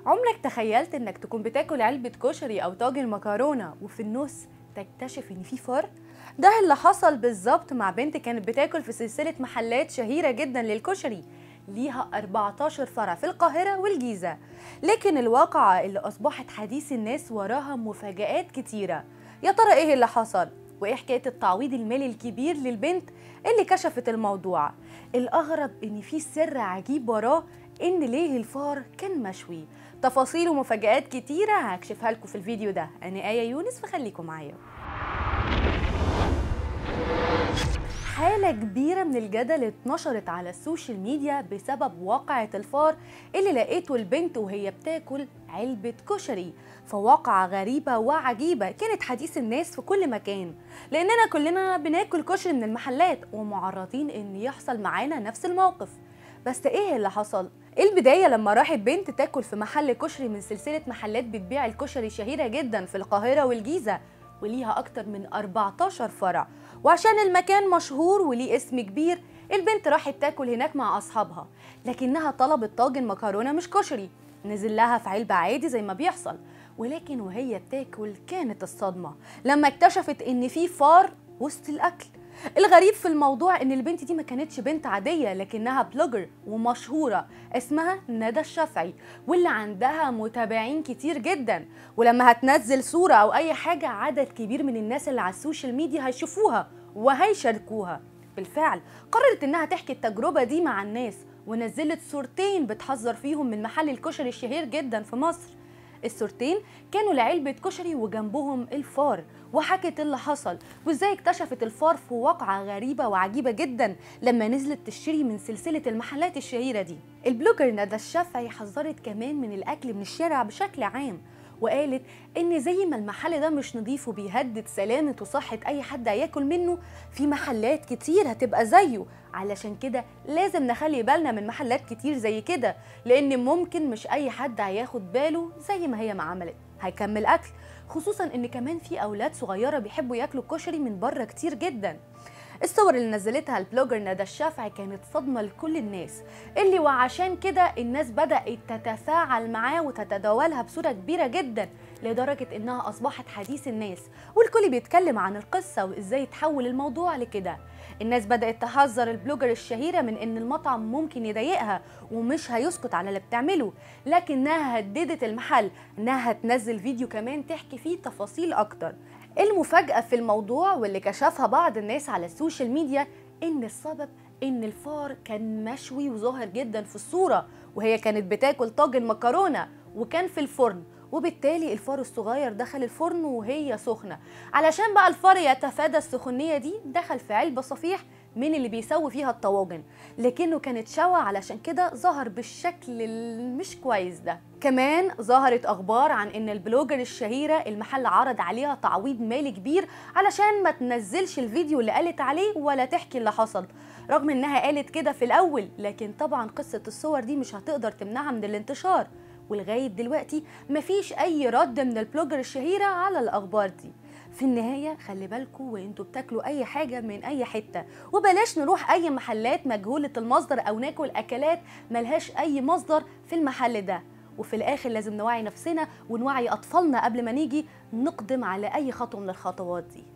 عمرك تخيلت انك تكون بتاكل علبة كشري او طاجن مكرونة وفي النص تكتشف ان في فار؟ ده اللي حصل بالظبط مع بنت كانت بتاكل في سلسلة محلات شهيرة جدا للكشري ليها 14 فرع في القاهرة والجيزة لكن الواقعة اللي أصبحت حديث الناس وراها مفاجآت كتيرة يا ترى إيه اللي حصل؟ وإيه حكاية التعويض المالي الكبير للبنت اللي كشفت الموضوع الأغرب إن في سر عجيب وراه إن ليه الفار كان مشوي تفاصيل ومفاجآت كتيرة هكشفها لكم في الفيديو ده أنا آية يونس فخليكم معايا حالة كبيرة من الجدل اتنشرت على السوشيال ميديا بسبب واقعة الفار اللي لقيته البنت وهي بتاكل علبة كشري فواقعة غريبة وعجيبة كانت حديث الناس في كل مكان لأننا كلنا بناكل كشري من المحلات ومعرضين إن يحصل معانا نفس الموقف بس إيه اللي حصل؟ البداية لما راحت بنت تاكل في محل كشري من سلسلة محلات بتبيع الكشري شهيرة جدا في القاهرة والجيزة وليها أكتر من 14 فرع وعشان المكان مشهور وليه اسم كبير البنت راحت تاكل هناك مع أصحابها لكنها طلبت طاجن مكرونة مش كشري نزل لها في علبة عادي زي ما بيحصل ولكن وهي بتاكل كانت الصدمة لما اكتشفت إن في فار وسط الأكل الغريب في الموضوع ان البنت دي ما كانتش بنت عاديه لكنها بلوجر ومشهوره اسمها ندى الشافعي واللي عندها متابعين كتير جدا ولما هتنزل صوره او اي حاجه عدد كبير من الناس اللي على السوشيال ميديا هيشوفوها وهيشاركوها بالفعل قررت انها تحكي التجربه دي مع الناس ونزلت صورتين بتحذر فيهم من محل الكشري الشهير جدا في مصر الصورتين كانوا لعلبة كشري وجنبهم الفار وحكت اللي حصل وازاي اكتشفت الفار في واقعة غريبة وعجيبة جدا لما نزلت تشتري من سلسلة المحلات الشهيرة دي البلوجر ندى الشافعي حذرت كمان من الأكل من الشارع بشكل عام وقالت ان زي ما المحل ده مش نظيف وبيهدد سلامة وصحة اي حد هياكل منه في محلات كتير هتبقى زيه علشان كده لازم نخلي بالنا من محلات كتير زي كده لان ممكن مش اي حد هياخد باله زي ما هي ما عملت هيكمل اكل خصوصا ان كمان في اولاد صغيره بيحبوا ياكلوا الكشري من بره كتير جدا الصور اللي نزلتها البلوجر ندى الشافعي كانت صدمه لكل الناس اللي وعشان كده الناس بدات تتفاعل معاه وتتداولها بصوره كبيره جدا لدرجه انها اصبحت حديث الناس والكل بيتكلم عن القصه وازاي تحول الموضوع لكده الناس بدات تحذر البلوجر الشهيره من ان المطعم ممكن يضايقها ومش هيسكت على اللي بتعمله لكنها هددت المحل انها هتنزل فيديو كمان تحكي فيه تفاصيل اكتر المفاجأة في الموضوع واللي كشفها بعض الناس على السوشيال ميديا إن السبب إن الفار كان مشوي وظاهر جدا في الصورة وهي كانت بتاكل طاجن مكرونة وكان في الفرن وبالتالي الفار الصغير دخل الفرن وهي سخنة علشان بقى الفار يتفادى السخونية دي دخل في علبة صفيح من اللي بيسوي فيها الطواجن لكنه كان اتشوى علشان كده ظهر بالشكل المش كويس ده كمان ظهرت اخبار عن ان البلوجر الشهيره المحل عرض عليها تعويض مالي كبير علشان ما تنزلش الفيديو اللي قالت عليه ولا تحكي اللي حصل رغم انها قالت كده في الاول لكن طبعا قصه الصور دي مش هتقدر تمنعها من الانتشار ولغايه دلوقتي مفيش اي رد من البلوجر الشهيره على الاخبار دي في النهايه خلي بالكم وانتوا بتاكلوا اي حاجه من اي حته وبلاش نروح اي محلات مجهوله المصدر او ناكل اكلات ملهاش اي مصدر في المحل ده وفي الاخر لازم نوعي نفسنا ونوعي اطفالنا قبل ما نيجي نقدم على اي خطوه من الخطوات دي